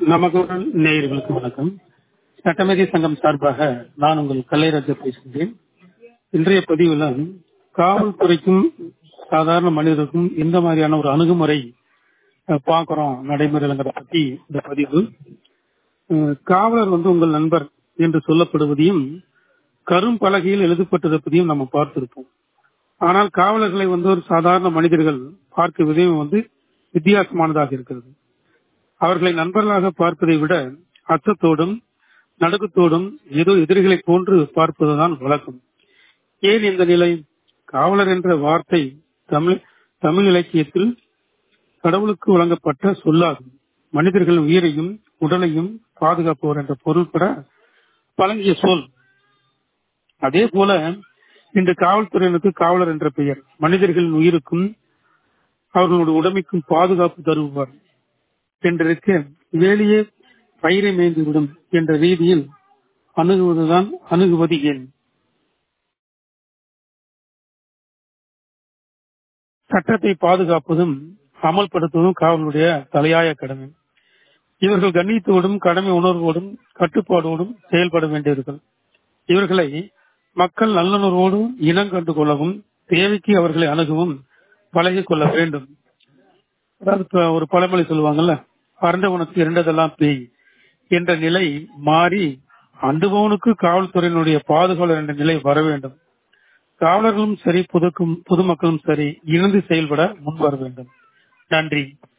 நமக்குடன் நேயர்களுக்கு வணக்கம் சட்டமேதை சங்கம் சார்பாக நான் உங்கள் கலைராஜா பேசுகிறேன் இன்றைய பதிவில் காவல்துறைக்கும் சாதாரண மனிதருக்கும் எந்த மாதிரியான ஒரு அணுகுமுறை அஹ், பார்க்கிறோம் நடைமுறைங்கிறத பத்தி இந்த பதிவு அஹ், காவலர் வந்து உங்கள் நண்பர் என்று சொல்லப்படுவதையும் கரும் பலகையில் எழுதப்பட்டிருப்பதையும் நம்ம பார்த்திருப்போம் ஆனால் காவலர்களை வந்து ஒரு சாதாரண மனிதர்கள் பார்க்க விதம் வந்து வித்தியாசமானதாக இருக்கிறது அவர்களை நண்பர்களாக பார்ப்பதை விட அச்சத்தோடும் நடுக்கத்தோடும் ஏதோ எதிரிகளை போன்று பார்ப்பதுதான் வழக்கம் ஏன் இந்த நிலை காவலர் என்ற வார்த்தை தமிழ் தமிழ் இலக்கியத்தில் கடவுளுக்கு வழங்கப்பட்ட சொல்லாகும் மனிதர்கள் உயிரையும் உடலையும் பாதுகாப்பவர் என்ற பொருள் பெற வழங்கிய சொல் அதே போல இந்த காவல்துறையினருக்கு காவலர் என்ற பெயர் மனிதர்களின் உயிருக்கும் அவர்களுடைய உடமைக்கும் பாதுகாப்பு தருவார் என்றிருக்க வேலையே பயிரை மேய்ந்துவிடும் என்ற ரீதியில் அணுகுவதுதான் அணுகுவது ஏன் சட்டத்தை பாதுகாப்பதும் அமல்படுத்துவதும் காவலுடைய தலையாய கடமை இவர்கள் கண்ணியத்தோடும் கடமை உணர்வோடும் கட்டுப்பாடோடும் செயல்பட வேண்டியவர்கள் இவர்களை மக்கள் நல்லுணர்வோடு இனம் கண்டு கொள்ளவும் தேவைக்கு அவர்களை அணுகவும் பழகிக் கொள்ள வேண்டும் அதாவது இப்ப ஒரு பழமொழி சொல்லுவாங்கல்ல அரண்டவனுக்கு இரண்டதெல்லாம் பேய் என்ற நிலை மாறி அண்டுபவனுக்கு காவல்துறையினுடைய பாதுகாவலர் என்ற நிலை வர வேண்டும் காவலர்களும் சரி பொதுக்கும் பொதுமக்களும் சரி இணைந்து செயல்பட முன் வர வேண்டும் நன்றி